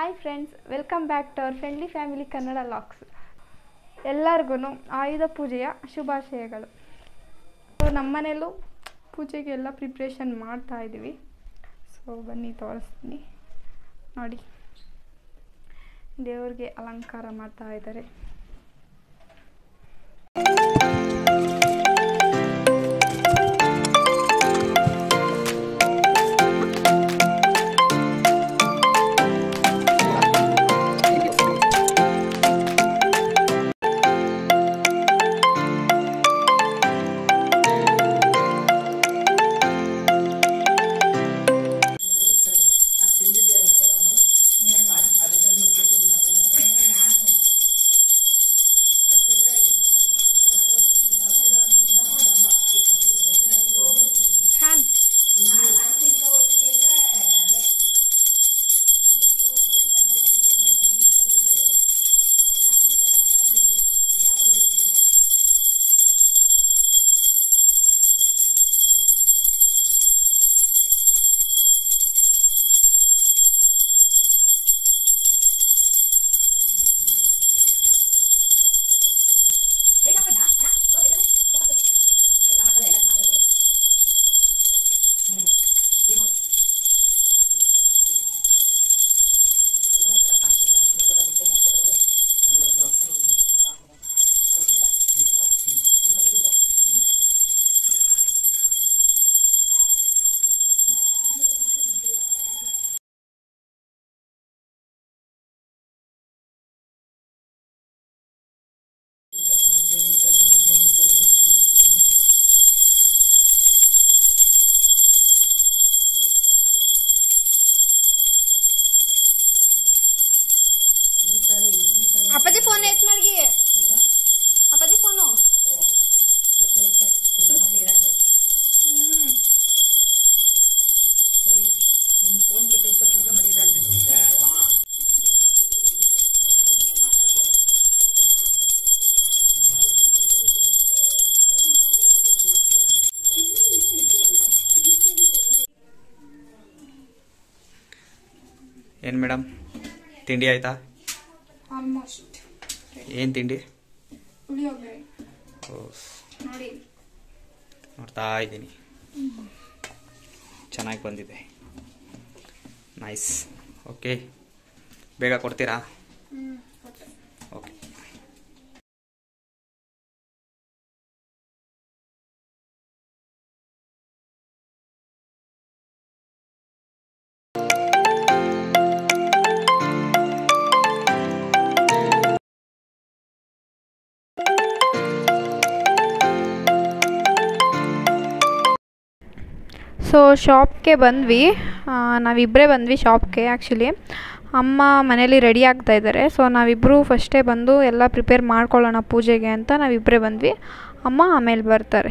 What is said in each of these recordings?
Hi friends welcome back to our friendly family Kannada ಲಾಕ್ಸ್ ಎಲ್ಲರಿಗೂ ಆಯುಧ ಪೂಜೆಯ ಶುಭಾಶಯಗಳು ಸೊ ನಮ್ಮನೇಲೂ ಪೂಜೆಗೆ ಎಲ್ಲ ಪ್ರಿಪ್ರೇಷನ್ ಮಾಡ್ತಾ ಇದ್ದೀವಿ ಸೊ ಬನ್ನಿ ತೋರಿಸ್ತೀನಿ ನೋಡಿ ದೇವ್ರಿಗೆ ಅಲಂಕಾರ ಮಾಡ್ತಾ ಇದ್ದಾರೆ ಖಾನ್ ಅಪ್ಪಾಜಿ ಫೋನ್ ಎತ್ ಮಾಡಿ ಅಪ್ಪಾಜಿ ಫೋನು ಹ್ಮ್ ಏನು ಮೇಡಮ್ ತಿಂಡಿ ಆಯ್ತಾ ಆಲ್ಮೋಸ್ಟ್ ಏನು ತಿಂಡಿ ಪುಳಿಯೋಗರೆ ಓ ನೋಡಿ ನೋಡ್ತಾ ಇದ್ದೀನಿ ಚೆನ್ನಾಗಿ ಬಂದಿದೆ ನೈಸ್ ಓಕೆ ಬೇಗ ಕೊಡ್ತೀರಾ ಹ್ಮ್ ಕೊಟ್ಟೆ. ಓಕೆ ಸೊ ಶಾಪ್ಗೆ ಬಂದ್ವಿ ಆ, ನಾವಿಬ್ಬರೇ ಬಂದ್ವಿ ಶಾಪ್ಗೆ ಆ್ಯಕ್ಚುಲಿ ಅಮ್ಮ ಮನೇಲಿ ರೆಡಿ ಆಗ್ತಾ ಇದ್ದಾರೆ ಸೊ ನಾವಿಬ್ಬರು ಫಸ್ಟೇ ಬಂದು ಎಲ್ಲ ಪ್ರಿಪೇರ್ ಮಾಡ್ಕೊಳ್ಳೋಣ ಪೂಜೆಗೆ ಅಂತ ನಾವಿಬ್ಬರೇ ಬಂದ್ವಿ ಅಮ್ಮ ಆಮೇಲೆ ಬರ್ತಾರೆ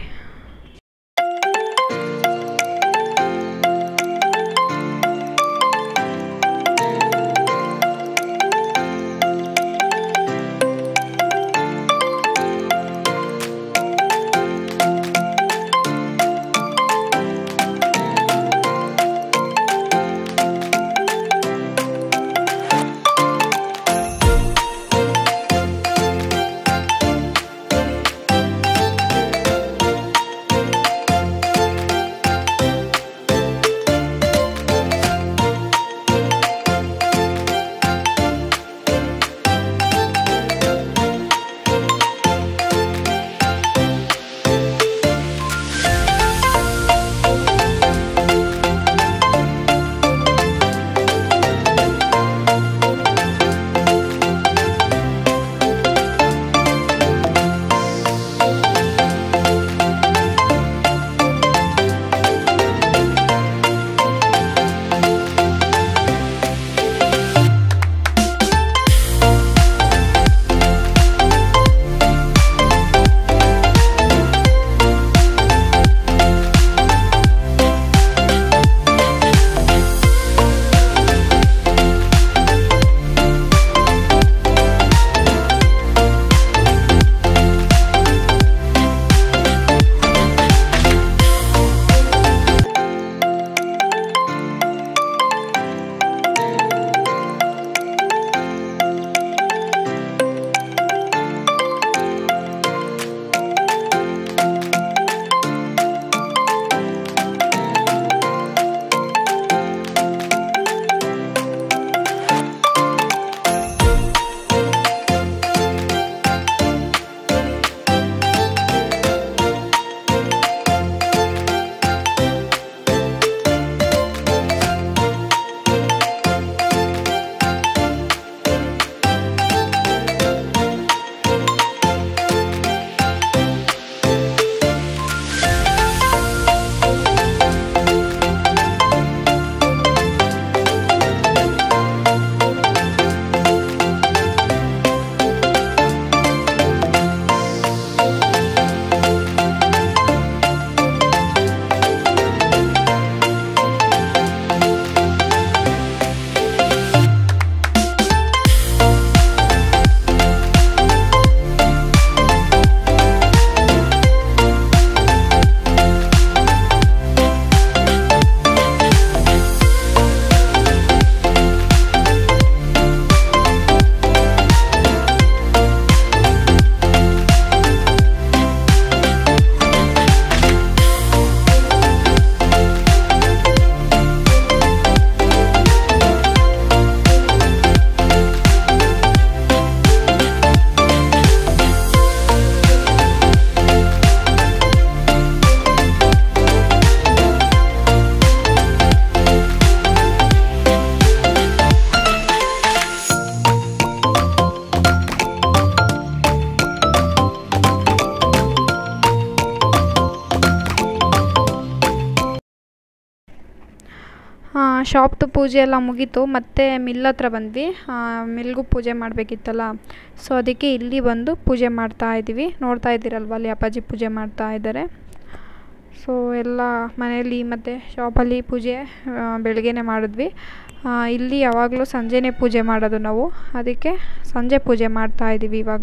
ಶಾಪ್ದು ಪೂಜೆ ಎಲ್ಲ ಮುಗೀತು ಮತ್ತೆ ಮಿಲ್ ಹತ್ರ ಬಂದ್ವಿ ಮಿಲ್ಗೂ ಪೂಜೆ ಮಾಡಬೇಕಿತ್ತಲ್ಲ ಸೊ ಅದಕ್ಕೆ ಇಲ್ಲಿ ಬಂದು ಪೂಜೆ ಮಾಡ್ತಾ ಇದ್ದೀವಿ ನೋಡ್ತಾ ಇದ್ದೀರಲ್ವ ಅಲ್ಲಿ ಅಪ್ಪಾಜಿ ಪೂಜೆ ಮಾಡ್ತಾ ಇದ್ದಾರೆ ಸೊ ಎಲ್ಲ ಮನೆಯಲ್ಲಿ ಮತ್ತು ಶಾಪಲ್ಲಿ ಪೂಜೆ ಆ, ಬೆಳಗ್ಗೆನೇ ಮಾಡಿದ್ವಿ ಆ, ಇಲ್ಲಿ ಯಾವಾಗಲೂ ಸಂಜೆನೇ ಪೂಜೆ ಮಾಡೋದು ನಾವು ಅದಕ್ಕೆ ಸಂಜೆ ಪೂಜೆ ಮಾಡ್ತಾ ಇದ್ದೀವಿ ಇವಾಗ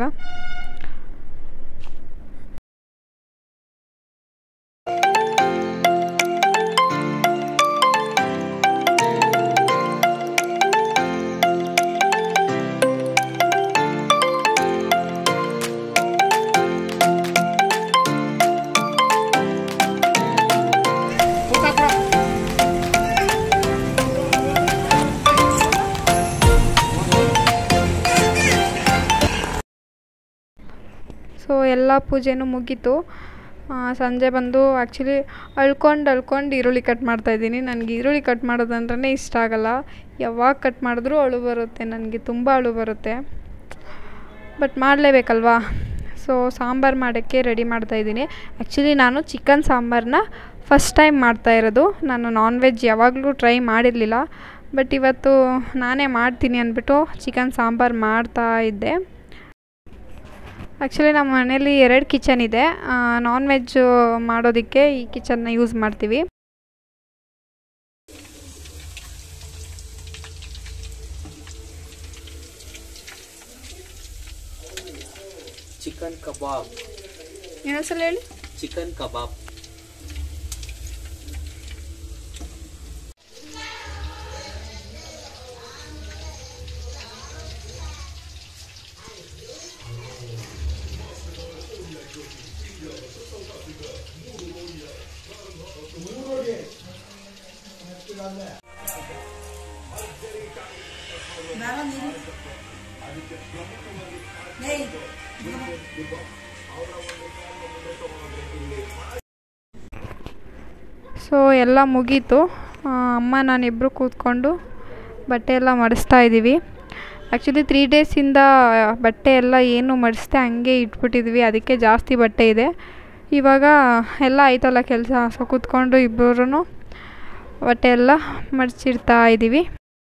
ಸೊ ಎಲ್ಲ ಪೂಜೆನೂ ಮುಗೀತು ಆ, ಸಂಜೆ ಬಂದು ಆ್ಯಕ್ಚುಲಿ ಅಳ್ಕೊಂಡು ಅಳ್ಕೊಂಡು ಈರುಳ್ಳಿ ಕಟ್ ಮಾಡ್ತಾಯಿದ್ದೀನಿ ನನಗೆ ಈರುಳ್ಳಿ ಕಟ್ ಮಾಡೋದಂದ್ರೆ ಇಷ್ಟ ಆಗಲ್ಲ ಯಾವಾಗ ಕಟ್ ಮಾಡಿದ್ರೂ ಅಳು ಬರುತ್ತೆ ನನಗೆ ತುಂಬ ಅಳು ಬರುತ್ತೆ ಬಟ್ ಮಾಡಲೇಬೇಕಲ್ವಾ ಸೊ ಸಾಂಬಾರು ಮಾಡೋಕ್ಕೆ ರೆಡಿ ಮಾಡ್ತಾಯಿದ್ದೀನಿ ಆ್ಯಕ್ಚುಲಿ ನಾನು ಚಿಕನ್ ಸಾಂಬಾರನ್ನ ಫಸ್ಟ್ ಟೈಮ್ ಮಾಡ್ತಾ ಇರೋದು ನಾನು ನಾನ್ ವೆಜ್ ಯಾವಾಗಲೂ ಟ್ರೈ ಮಾಡಿರಲಿಲ್ಲ ಬಟ್ ಇವತ್ತು ನಾನೇ ಮಾಡ್ತೀನಿ ಅಂದ್ಬಿಟ್ಟು ಚಿಕನ್ ಸಾಂಬಾರು ಮಾಡ್ತಾ ಇದ್ದೆ ಆ್ಯಕ್ಚುಲಿ ನಮ್ಮ ಮನೇಲಿ ಎರಡು ಕಿಚನ್ ಇದೆ ನಾನ್ ವೆಜ್ ಮಾಡೋದಕ್ಕೆ ಈ ಕಿಚನ್ನ ಯೂಸ್ ಮಾಡ್ತೀವಿ ಚಿಕನ್ ಕಬಾಬ್ ಇನ್ನೊಂದ್ಸಲ ಹೇಳಿ ಚಿಕನ್ ಕಬಾಬ್ ಸೊ ಎಲ್ಲ ಮುಗೀತು ಆ, ಅಮ್ಮ ನಾನಿಬ್ಬರು ಕೂತ್ಕೊಂಡು ಬಟ್ಟೆ ಎಲ್ಲ ಮಡಿಸ್ತಾ ಇದ್ದೀವಿ ಆ್ಯಕ್ಚುಲಿ ತ್ರೀ ಡೇಸಿಂದ ಬಟ್ಟೆ ಎಲ್ಲ ಏನು ಮಡಿಸ್ದೆ ಹಂಗೆ ಇಟ್ಬಿಟ್ಟಿದ್ವಿ ಅದಕ್ಕೆ ಜಾಸ್ತಿ ಬಟ್ಟೆ ಇದೆ ಇವಾಗ ಎಲ್ಲ ಆಯ್ತಲ್ಲ ಕೆಲಸ ಸೊ ಕೂತ್ಕೊಂಡು ಇಬ್ಬರೂ ಬಟ್ಟೆ ಎಲ್ಲ ಮಡಚಿಡ್ತಾ ಇದ್ದೀವಿ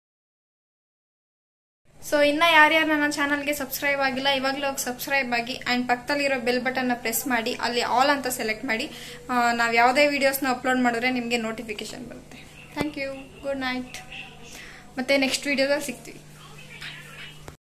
ಸೊ ಇನ್ನು ಯಾರ್ಯಾರು ನನ್ನ ಚಾನಲ್ಗೆ ಸಬ್ಸ್ಕ್ರೈಬ್ ಆಗಿಲ್ಲ ಇವಾಗಲೇ ಹೋಗಿ ಸಬ್ಸ್ಕ್ರೈಬ್ ಆಗಿ ಆ್ಯಂಡ್ ಪಕ್ಕದಲ್ಲಿರೋ ಬೆಲ್ ಬಟನ್ನ ಪ್ರೆಸ್ ಮಾಡಿ ಅಲ್ಲಿ ಆಲ್ ಅಂತ ಸೆಲೆಕ್ಟ್ ಮಾಡಿ ನಾವು ಯಾವುದೇ ವೀಡಿಯೋಸ್ನ ಅಪ್ಲೋಡ್ ಮಾಡಿದ್ರೆ ನಿಮಗೆ ನೋಟಿಫಿಕೇಶನ್ ಬರುತ್ತೆ ಥ್ಯಾಂಕ್ ಯು ಗುಡ್ ನೈಟ್ ಮತ್ತು ನೆಕ್ಸ್ಟ್ ವೀಡಿಯೋದಲ್ಲಿ ಸಿಗ್ತೀವಿ